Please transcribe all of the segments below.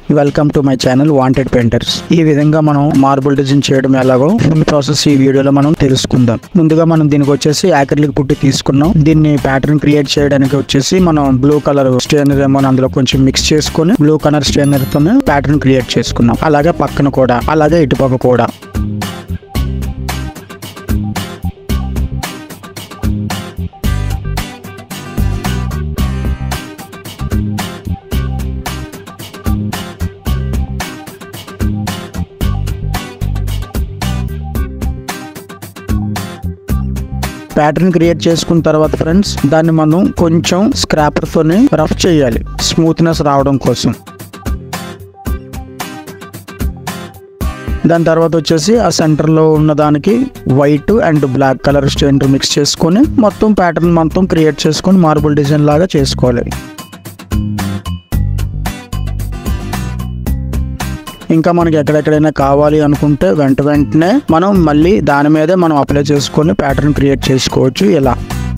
welcome to my channel wanted painters ఈ విధంగా మనం మార్బుల్ డిజైన్ చేయడం ఎలాగో ఫుల్ ప్రాసెస్ ఈ వీడియోలో మనం తెలుసుకుందాం ముందుగా మనం దీనికి వచ్చేసి యాక్రిలిక్ పుట్టి తీసుకున్నాం దీన్ని ప్యాటర్న్ క్రియేట్ చేయడానికి వచ్చేసి మనం బ్లూ కలర్ స్టేనర్ ఏమో అందులో కొంచెం మిక్స్ చేసుకుని బ్లూ కలర్ స్టేనర్ తో ప్యాటర్న్ క్రియేట్ చేసుకున్నాం అలాగే పక్కన కూడా అలాగే ఇటుపక్క కూడా ప్యాటర్న్ క్రియేట్ చేసుకున్న తర్వాత ఫ్రెండ్స్ దాన్ని మనం కొంచెం స్క్రాపర్ తోని రఫ్ చేయాలి స్మూత్నెస్ రావడం కోసం దాని తర్వాత వచ్చేసి ఆ సెంటర్ లో ఉన్న దానికి white and black colour stain mix చేసుకొని మొత్తం ప్యాటర్న్ మొత్తం క్రియేట్ చేసుకొని మార్బుల్ డిజైన్ లాగా చేసుకోవాలి ఇంకా మనకి ఎక్కడెక్కడైనా కావాలి అనుకుంటే వెంట వెంటనే మనం మళ్ళీ దాని మీదే మనం అప్లై చేసుకొని ప్యాటర్న్ క్రియేట్ చేసుకోవచ్చు ఇలా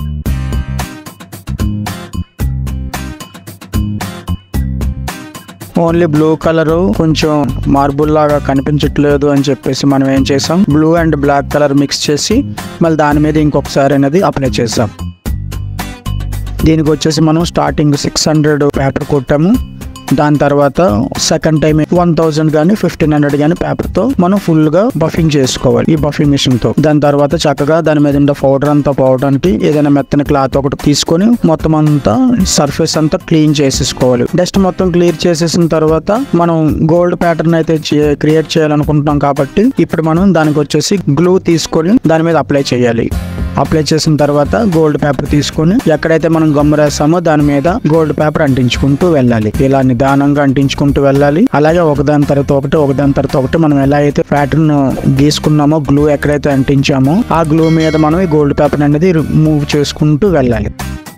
ఓన్లీ బ్లూ కలర్ కొంచెం మార్బుల్ లాగా కనిపించట్లేదు అని చెప్పేసి మనం ఏం చేసాం blue and black colour mix చేసి మళ్ళీ దాని మీద ఇంకొకసారి అనేది అప్లై చేసాం దీనికి వచ్చేసి మనం స్టార్టింగ్ సిక్స్ హండ్రెడ్ పేపర్ కొట్టాము దాని తర్వాత సెకండ్ టైం వన్ థౌసండ్ కానీ ఫిఫ్టీన్ హండ్రెడ్ కానీ పేపర్ తో మనం ఫుల్ గా బఫింగ్ చేసుకోవాలి ఈ బఫింగ్ మిషన్ తో దాని తర్వాత చక్కగా దాని మీద ఉన్న పౌడర్ అంతా పోవడానికి ఏదైనా మెత్తని క్లాత్ ఒకటి తీసుకొని మొత్తం అంతా సర్ఫేస్ అంతా క్లీన్ చేసేసుకోవాలి డస్ట్ మొత్తం క్లియర్ చేసేసిన తర్వాత మనం గోల్డ్ ప్యాటర్న్ అయితే క్రియేట్ చేయాలనుకుంటున్నాం కాబట్టి ఇప్పుడు మనం దానికి వచ్చేసి గ్లూ తీసుకొని దాని మీద అప్లై చేయాలి అప్లై చేసిన తర్వాత గోల్డ్ పేపర్ తీసుకొని ఎక్కడైతే మనం గమ్ము రాసామో దాని మీద గోల్డ్ పేపర్ అంటించుకుంటూ వెళ్ళాలి ఇలా నిదానంగా అంటించుకుంటూ వెళ్ళాలి అలాగే ఒకదాని తర్వాత ఒకటి ఒకదాని తర్వాత ఒకటి మనం ఎలా అయితే ప్యాటర్న్ గీసుకున్నామో గ్లూ ఎక్కడైతే అంటించామో ఆ గ్లూ మీద మనం ఈ గోల్డ్ పేపర్ అనేది మూవ్ చేసుకుంటూ వెళ్ళాలి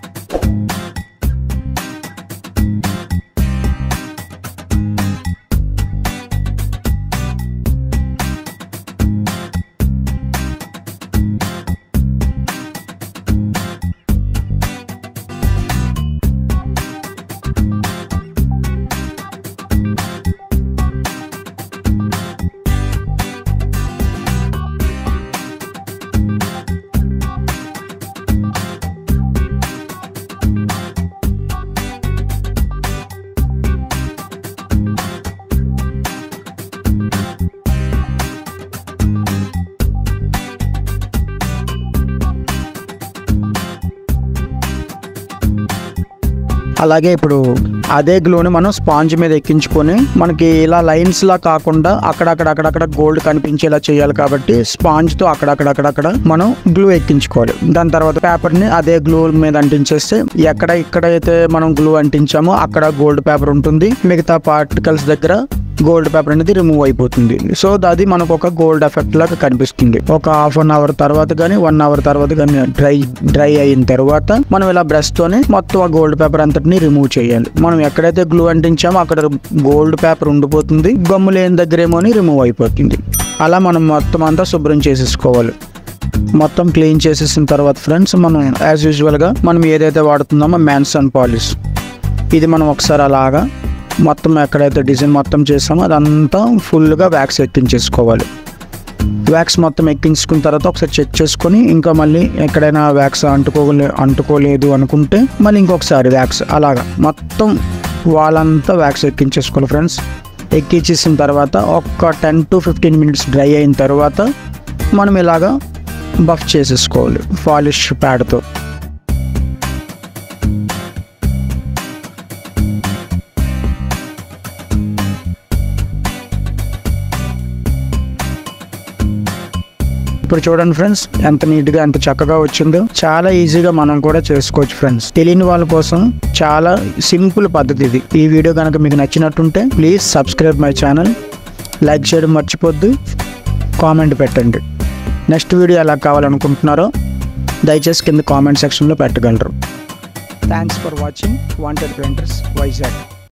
అలాగే ఇప్పుడు అదే గ్లూని మనం స్పాంజ్ మీద ఎక్కించుకొని మనకి ఇలా లైన్స్ లా కాకుండా అక్కడక్కడ అక్కడక్కడ గోల్డ్ కనిపించేలా చేయాలి కాబట్టి స్పాంజ్ తో అక్కడక్కడక్కడక్కడ మనం గ్లూ ఎక్కించుకోవాలి దాని తర్వాత పేపర్ ని అదే గ్లూ మీద అంటించేస్తే ఎక్కడ ఇక్కడైతే మనం గ్లూ అంటించామో అక్కడ గోల్డ్ పేపర్ ఉంటుంది మిగతా పార్టికల్స్ దగ్గర గోల్డ్ పేపర్ అనేది రిమూవ్ అయిపోతుంది సో అది మనకు ఒక గోల్డ్ ఎఫెక్ట్ లాగా కనిపిస్తుంది ఒక హాఫ్ అన్ అవర్ తర్వాత కానీ వన్ అవర్ తర్వాత కానీ డ్రై డ్రై అయిన తర్వాత మనం ఇలా బ్రష్ తోనే మొత్తం ఆ గోల్డ్ పేపర్ అంతటిని రిమూవ్ చేయాలి మనం ఎక్కడైతే గ్లూ అంటించామో అక్కడ గోల్డ్ పేపర్ ఉండిపోతుంది గమ్ము లేని దగ్గర ఏమో రిమూవ్ అయిపోతుంది అలా మనం మొత్తం అంతా శుభ్రం చేసేసుకోవాలి మొత్తం క్లీన్ చేసేసిన తర్వాత ఫ్రెండ్స్ మనం యాజ్ యూజువల్గా మనం ఏదైతే వాడుతున్నామో మ్యాన్స్ అండ్ పాలిష్ ఇది మనం ఒకసారి అలాగా మొత్తం ఎక్కడైతే డిజైన్ మొత్తం చేసామో అదంతా ఫుల్గా వ్యాక్స్ ఎక్కించేసుకోవాలి వ్యాక్స్ మొత్తం ఎక్కించుకున్న తర్వాత ఒకసారి చెక్ చేసుకొని ఇంకా మళ్ళీ ఎక్కడైనా వ్యాక్స్ అంటుకోలే అంటుకోలేదు అనుకుంటే మళ్ళీ ఇంకొకసారి వ్యాక్స్ అలాగా మొత్తం వాళ్ళంతా వ్యాక్స్ ఎక్కించేసుకోవాలి ఫ్రెండ్స్ ఎక్కించేసిన తర్వాత ఒక ten to fifteen minutes dry అయిన తర్వాత మనం ఇలాగా బఫ్ చేసేసుకోవాలి పాలిష్ ప్యాడ్తో ఇప్పుడు చూడండి ఫ్రెండ్స్ ఎంత నీట్ గా ఎంత చక్కగా వచ్చిందో చాలా ఈజీగా మనం కూడా చేసుకోవచ్చు ఫ్రెండ్స్ తెలియని వాళ్ళ కోసం చాలా సింపుల్ పద్ధతి ఇది ఈ వీడియో కనుక మీకు నచ్చినట్టుంటే please subscribe my channel like చేయడం మర్చిపోద్దు కామెంట్ పెట్టండి నెక్స్ట్ వీడియో ఎలా కావాలనుకుంటున్నారో దయచేసి కింద కామెంట్ సెక్షన్లో పెట్టగలరు thanks for watching wanted painters Vizag